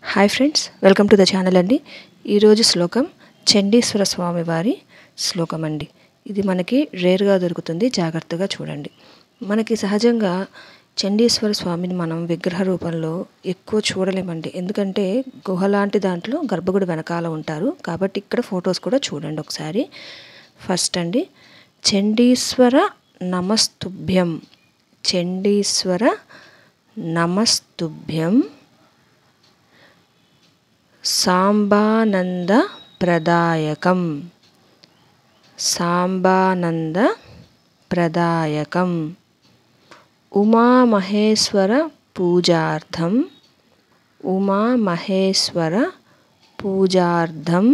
hi friends welcome to the channel అండి ఈరోజు శ్లోకం చండీశ్వర స్వామి వారి శ్లోకం అండి ఇది మనకి రేర్గా దొరుకుతుంది జాగ్రత్తగా చూడండి మనకి సహజంగా చండీశ్వర స్వామిని మనం విగ్రహ రూపంలో ఎక్కువ చూడలేమండి ఎందుకంటే గుహ లాంటి దాంట్లో గర్భగుడి వెనకాల ఉంటారు కాబట్టి ఇక్కడ ఫొటోస్ కూడా చూడండి ఒకసారి ఫస్ట్ అండి చండీశ్వర నమస్తుభ్యం చండీశ్వర నమస్తుభ్యం సాంబానంద ప్రదాయకం సాంబానంద ప్రదాయకం ఉమామహేశ్వర పూజార్థం ఉమామహేశ్వర పూజార్థం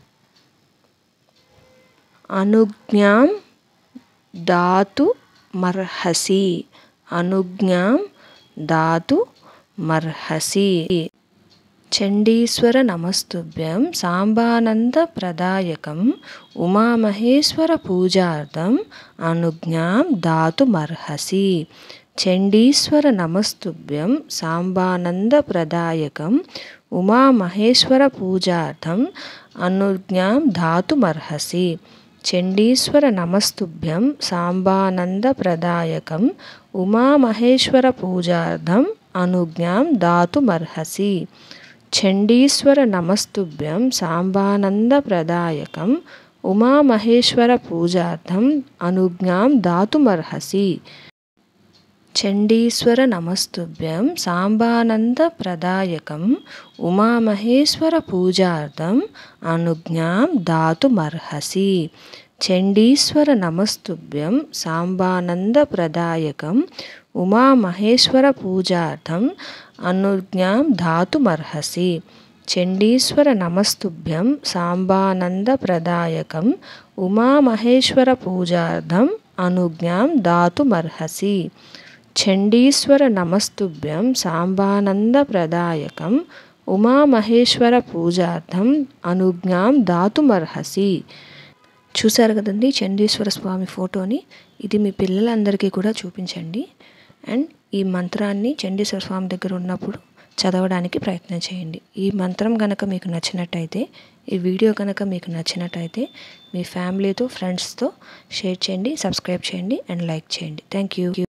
అనుజ్ఞాం దాతు మర్హసి అనుజ్ఞాం దాతు మర్హసి చండీశ్వర నమస్తుభ్యం సాంబానంద ప్రదాయకం ఉమామహేశ్వర పూజార్థం అనుజ్ఞాం దాతుమర్హసి చండీశ్వర నమస్తుభ్యం సాంబానంద ప్రదాయకం ఉమామహేశ్వర పూజార్థం అనుజ్ఞాం దాతుమర్హసి చండీశ్వర నమస్తుభ్యం సాంబానంద ప్రదాయకం ఉమామహేశ్వర పూజార్థం అనుజ్ఞాం దాతుమర్హసి చండీశ్వర నమస్తుభ్యం సాంబానంద ప్రదాయకం ఉమామహేశ్వర పూజార్థం అనుజ్ఞాం దాతుమర్హసి చండీశ్వర నమస్తుభ్యం సాంబానంద ప్రదాయకం ఉమామహేశ్వర పూజార్థం అనుజ్ఞాం దాతుమర్హసి చండీశ్వర నమస్తుభ్యం సాంబానంద ప్రదాయకం ఉమామహేశ్వర పూజార్థం అనుజ్ఞాం దాతుమర్హసి చండీశ్వర నమస్తుభ్యం సాంబానంద ప్రదాయకం ఉమామహేశ్వర పూజార్థం అనుజ్ఞాం దాతుమర్హసి చండీశ్వర నమస్తుభ్యం సాంబానంద ప్రదాయకం ఉమామహేశ్వర పూజార్థం అనుజ్ఞాం దాతుమర్హసి చూశారు కదండి చండీశ్వర స్వామి ఫోటోని ఇది మీ పిల్లలందరికీ కూడా చూపించండి అండ్ ఈ మంత్రాన్ని చండీశ్వర స్వామి దగ్గర ఉన్నప్పుడు చదవడానికి ప్రయత్నం చేయండి ఈ మంత్రం కనుక మీకు నచ్చినట్టయితే ఈ వీడియో కనుక మీకు నచ్చినట్టయితే మీ ఫ్యామిలీతో ఫ్రెండ్స్తో షేర్ చేయండి సబ్స్క్రైబ్ చేయండి అండ్ లైక్ చేయండి థ్యాంక్ యూ